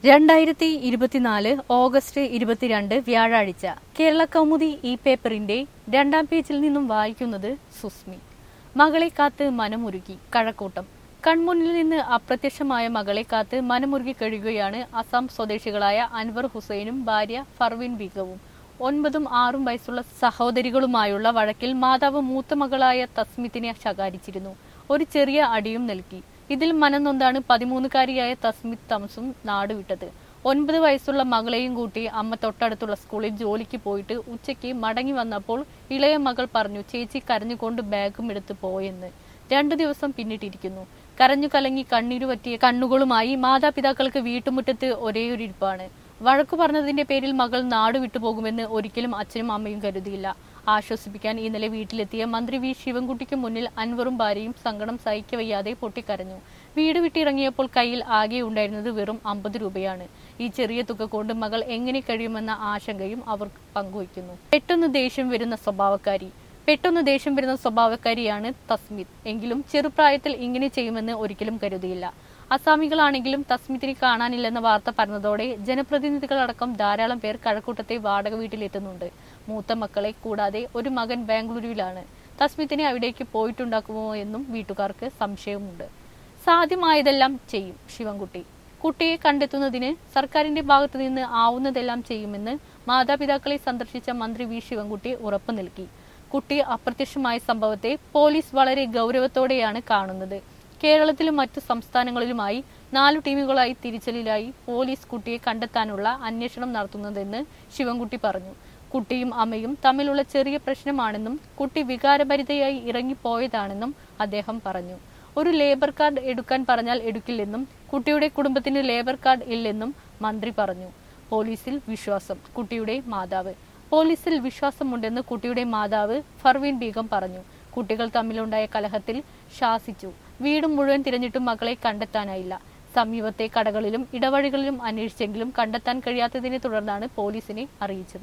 രണ്ടായിരത്തി ഇരുപത്തിനാല് ഓഗസ്റ്റ് ഇരുപത്തിരണ്ട് വ്യാഴാഴ്ച കേരള കൗമുദി ഈ പേപ്പറിന്റെ രണ്ടാം പേജിൽ നിന്നും വായിക്കുന്നത് സുസ്മി മകളെ കാത്ത് മനമുരുകി കഴക്കൂട്ടം കൺമുന്നിൽ നിന്ന് അപ്രത്യക്ഷമായ മകളെ കാത്ത് മനമുരുകി കഴിയുകയാണ് അസം സ്വദേശികളായ അൻവർ ഹുസൈനും ഭാര്യ ഫർവിൻ ബീഗവും ഒൻപതും ആറും വയസ്സുള്ള സഹോദരികളുമായുള്ള വഴക്കിൽ മാതാവ് മൂത്ത മകളായ തസ്മിത്തിനെ ശകാരിച്ചിരുന്നു ഒരു ചെറിയ അടിയും നൽകി ഇതിൽ മനംനൊന്താണ് പതിമൂന്നുകാരിയായ തസ്മിത് തംസും നാടുവിട്ടത് ഒൻപത് വയസ്സുള്ള മകളെയും കൂട്ടി അമ്മ തൊട്ടടുത്തുള്ള സ്കൂളിൽ ജോലിക്ക് പോയിട്ട് ഉച്ചയ്ക്ക് മടങ്ങി വന്നപ്പോൾ ഇളയ മകൾ പറഞ്ഞു ചേച്ചി കരഞ്ഞുകൊണ്ട് ബാഗും എടുത്ത് പോയെന്ന് രണ്ടു ദിവസം പിന്നിട്ടിരിക്കുന്നു കരഞ്ഞു കലങ്ങി കണ്ണീരു പറ്റിയ കണ്ണുകളുമായി മാതാപിതാക്കൾക്ക് വീട്ടുമുറ്റത്ത് ഒരേയൊരു ഇരിപ്പാണ് വഴക്കു പറഞ്ഞതിന്റെ പേരിൽ മകൾ നാട് വിട്ടുപോകുമെന്ന് ഒരിക്കലും അച്ഛനും അമ്മയും കരുതിയില്ല ആശ്വസിപ്പിക്കാൻ ഇന്നലെ വീട്ടിലെത്തിയ മന്ത്രി വി ശിവൻകുട്ടിക്ക് മുന്നിൽ അൻവറും ഭാര്യയും സങ്കടം സഹിക്കവയ്യാതെ പൊട്ടിക്കരഞ്ഞു വീട് വിട്ടിറങ്ങിയപ്പോൾ കയ്യിൽ ആകെ ഉണ്ടായിരുന്നത് വെറും അമ്പത് രൂപയാണ് ഈ ചെറിയ തുക കൊണ്ട് മകൾ എങ്ങനെ കഴിയുമെന്ന ആശങ്കയും അവർ പങ്കുവയ്ക്കുന്നു പെട്ടെന്ന് ദേഷ്യം വരുന്ന സ്വഭാവക്കാരി പെട്ടെന്ന് ദേഷ്യം വരുന്ന സ്വഭാവക്കാരിയാണ് തസ്മിത് എങ്കിലും ചെറുപ്രായത്തിൽ ഇങ്ങനെ ചെയ്യുമെന്ന് ഒരിക്കലും കരുതിയില്ല അസാമികളാണെങ്കിലും തസ്മിത്തിനെ കാണാനില്ലെന്ന വാർത്ത പറഞ്ഞതോടെ ജനപ്രതിനിധികളടക്കം ധാരാളം പേർ കഴക്കൂട്ടത്തെ വാടക വീട്ടിലെത്തുന്നുണ്ട് മൂത്ത മക്കളെ കൂടാതെ ഒരു മകൻ ബാംഗ്ലൂരുവിലാണ് തസ്മിത്തിനെ അവിടേക്ക് പോയിട്ടുണ്ടാക്കുമോ എന്നും വീട്ടുകാർക്ക് സംശയമുണ്ട് സാധ്യമായതെല്ലാം ചെയ്യും ശിവൻകുട്ടി കുട്ടിയെ കണ്ടെത്തുന്നതിന് സർക്കാരിന്റെ ഭാഗത്തു നിന്ന് ആവുന്നതെല്ലാം ചെയ്യുമെന്ന് മാതാപിതാക്കളെ സന്ദർശിച്ച മന്ത്രി വി ശിവൻകുട്ടി ഉറപ്പു നൽകി കുട്ടി അപ്രത്യക്ഷമായ സംഭവത്തെ പോലീസ് വളരെ ഗൗരവത്തോടെയാണ് കാണുന്നത് കേരളത്തിലും മറ്റു സംസ്ഥാനങ്ങളിലുമായി നാലു ടീമുകളായി തിരിച്ചലിലായി പോലീസ് കുട്ടിയെ കണ്ടെത്താനുള്ള അന്വേഷണം നടത്തുന്നതെന്ന് ശിവൻകുട്ടി പറഞ്ഞു കുട്ടിയും അമ്മയും തമ്മിലുള്ള ചെറിയ പ്രശ്നമാണെന്നും കുട്ടി വികാരഭരിതയായി ഇറങ്ങിപ്പോയതാണെന്നും അദ്ദേഹം പറഞ്ഞു ഒരു ലേബർ കാർഡ് എടുക്കാൻ പറഞ്ഞാൽ എടുക്കില്ലെന്നും കുട്ടിയുടെ കുടുംബത്തിന് ലേബർ കാർഡ് ഇല്ലെന്നും മന്ത്രി പറഞ്ഞു പോലീസിൽ വിശ്വാസം കുട്ടിയുടെ മാതാവ് പോലീസിൽ വിശ്വാസമുണ്ടെന്ന് കുട്ടിയുടെ മാതാവ് ഫർവീൻ ബീഗം പറഞ്ഞു കുട്ടികൾ തമ്മിലുണ്ടായ കലഹത്തിൽ ശാസിച്ചു വീട് മുഴുവൻ തിരഞ്ഞിട്ടും മകളെ കണ്ടെത്താനായില്ല സമീപത്തെ കടകളിലും ഇടവഴികളിലും അന്വേഷിച്ചെങ്കിലും കണ്ടെത്താൻ കഴിയാത്തതിനെ തുടർന്നാണ് പോലീസിനെ അറിയിച്ചത്